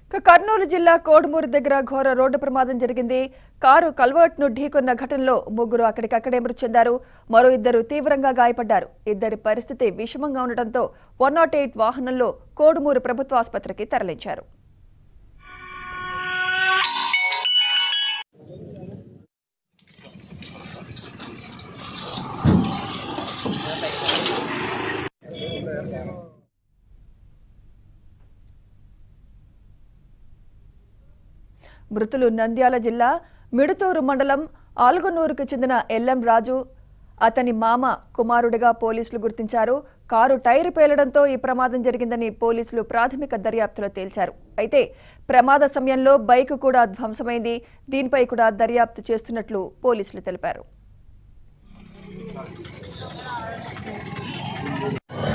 ఇక కర్నూలు జిల్లా కోడుమూరు దగ్గర ఘోర రోడ్డు ప్రమాదం జరిగింది కారు కల్వర్ట్ ను ఢీకొన్న ఘటనలో ముగ్గురు అక్కడికక్కడే మృతి చెందారు మరో ఇద్దరు తీవ్రంగా గాయపడ్డారు ఇద్దరి పరిస్థితి విషమంగా ఉండటంతో వన్ నాట్ ఎయిట్ వాహనంలో కోడుమూరు ప్రభుత్వ ఆసుపత్రికి తరలించారు మృతులు నంద్యాల జిల్లా మిడుతూరు మండలం ఆల్గొన్నూరుకు చెందిన ఎల్ఎం రాజు అతని మామ కుమారుడిగా పోలీసులు గుర్తించారు కారు టైరు పేలడంతో ఈ ప్రమాదం జరిగిందని పోలీసులు ప్రాథమిక దర్యాప్తులో తేల్చారు అయితే ప్రమాద సమయంలో బైక్ కూడా ధ్వంసమైంది దీనిపై కూడా దర్యాప్తు చేస్తున్నట్లు పోలీసులు తెలిపారు